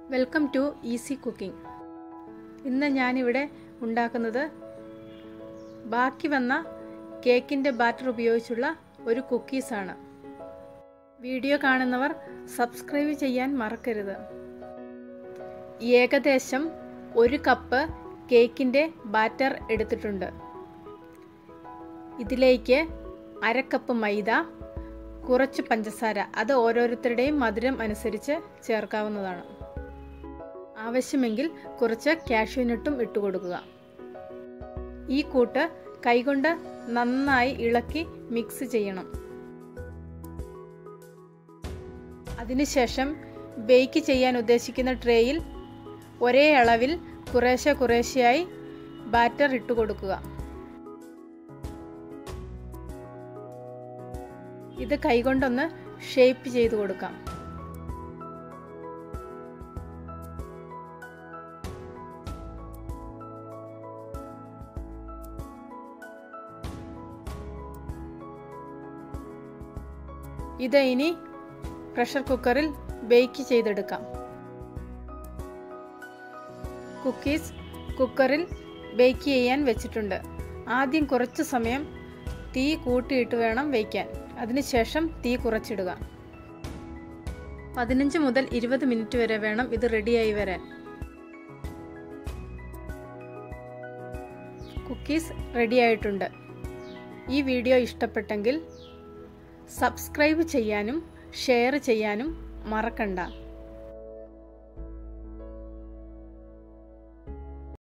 welcome to easy cooking ഇന്ന് ഞാനിവിടെ ഉണ്ടാക്കുന്നത് ബാക്കി വന്ന കേക്കിൻ്റെ ബാറ്റർ ഉപയോഗിച്ചുള്ള ഒരു കുക്കീസാണ് വീഡിയോ കാണുന്നവർ സബ്സ്ക്രൈബ് ചെയ്യാൻ മറക്കരുത് ഏകദേശം ഒരു കപ്പ് കേക്കിൻ്റെ ബാറ്റർ എടുത്തിട്ടുണ്ട് ഇതിലേക്ക് അര കപ്പ് മൈദ കുറച്ച് പഞ്ചസാര അത് ഓരോരുത്തരുടെയും മധുരം അനുസരിച്ച് ചേർക്കാവുന്നതാണ് ആവശ്യമെങ്കിൽ കുറച്ച് കാഷ്യൂനട്ടും ഇട്ട് കൊടുക്കുക ഈ കൂട്ട് കൈകൊണ്ട് നന്നായി ഇളക്കി മിക്സ് ചെയ്യണം അതിനുശേഷം ബേക്ക് ചെയ്യാൻ ഉദ്ദേശിക്കുന്ന ട്രേയിൽ ഒരേ അളവിൽ കുറേശ്ശെ കുറേശ്ശെയായി ബാറ്റർ ഇട്ട് കൊടുക്കുക ഇത് കൈകൊണ്ടൊന്ന് ഷേപ്പ് ചെയ്ത് കൊടുക്കാം ഇത് ഇനി പ്രഷർ കുക്കറിൽ ബേക്ക് ചെയ്തെടുക്കാം കുക്കീസ് കുക്കറിൽ ബേക്ക് ചെയ്യാൻ വെച്ചിട്ടുണ്ട് ആദ്യം കുറച്ച് സമയം തീ കൂട്ടിയിട്ട് വേണം വയ്ക്കാൻ അതിനുശേഷം തീ കുറച്ചിടുക പതിനഞ്ച് മുതൽ ഇരുപത് മിനിറ്റ് വരെ വേണം ഇത് റെഡിയായി വരാൻ കുക്കീസ് റെഡിയായിട്ടുണ്ട് ഈ വീഡിയോ ഇഷ്ടപ്പെട്ടെങ്കിൽ സബ്സ്ക്രൈബ് ചെയ്യാനും ഷെയർ ചെയ്യാനും മറക്കണ്ട